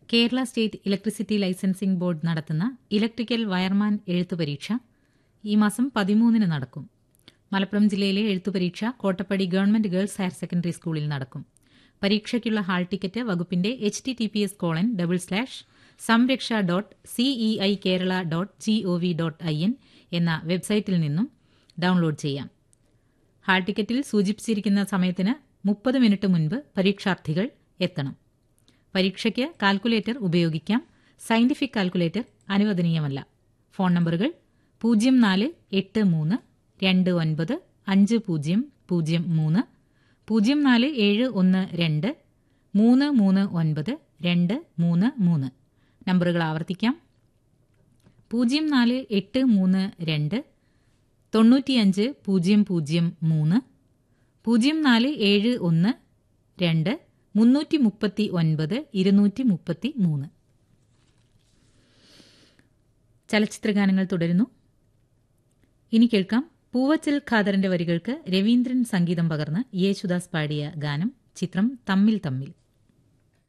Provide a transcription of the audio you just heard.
Kerala state electricity licensing board നടത്തുന്ന electrical wireman എഴുത്തു പരീക്ഷ ഈ മാസം പതിമൂന്നിന് നടക്കും മലപ്പുറം ജില്ലയിലെ എഴുത്തു പരീക്ഷ Kottappadi government girls higher secondary സ്കൂളിൽ നടക്കും പരീക്ഷയ്ക്കുള്ള ഹാൾ ടിക്കറ്റ് വകുപ്പിന്റെ H T T P S colon double slash Samraksha dot CEI Kerala dot G O V dot I N എന്ന വെബ്സൈറ്റിൽ നിന്നും ഡൗൺലോഡ് ചെയ്യാം ഹാൾ ടിക്കറ്റിൽ സൂചിപ്പിച്ചിരിക്കുന്ന സമയത്തിന് മുപ്പത് മിനിറ്റ് മുൻപ് പരീക്ഷാർത്ഥികൾ എത്തണം പരീക്ഷയ്ക്ക് കാൽക്കുലേറ്റർ ഉപയോഗിക്കാം സയന്റിഫിക് കാൽക്കുലേറ്റർ അനുവദനീയമല്ല ഫോൺ നമ്പറുകൾ പൂജ്യം നാല് എട്ട് മൂന്ന് രണ്ട് ഒൻപത് അഞ്ച് പൂജ്യം പൂജ്യം മൂന്ന് പൂജ്യം നാല് ഏഴ് ഒന്ന് രണ്ട് മൂന്ന് മൂന്ന് ഒൻപത് രണ്ട് മൂന്ന് മൂന്ന് നമ്പറുകൾ ആവർത്തിക്കാം പൂജ്യം നാല് എട്ട് മൂന്ന് രണ്ട് തൊണ്ണൂറ്റിയഞ്ച് പൂജ്യം പൂജ്യം മൂന്ന് പൂജ്യം നാല് ഏഴ് ഒന്ന് രണ്ട് മുന്നൂറ്റി മുപ്പത്തി ഒൻപത് ഇരുന്നൂറ്റി മുപ്പത്തി മൂന്ന് ചലച്ചിത്രഗാനങ്ങൾ തുടരുന്നു ഇനി കേൾക്കാം പൂവച്ചൽ ഖാദറിന്റെ വരികൾക്ക് രവീന്ദ്രൻ സംഗീതം പകർന്ന് യേശുദാസ് പാടിയ ഗാനം ചിത്രം തമ്മിൽ തമ്മിൽ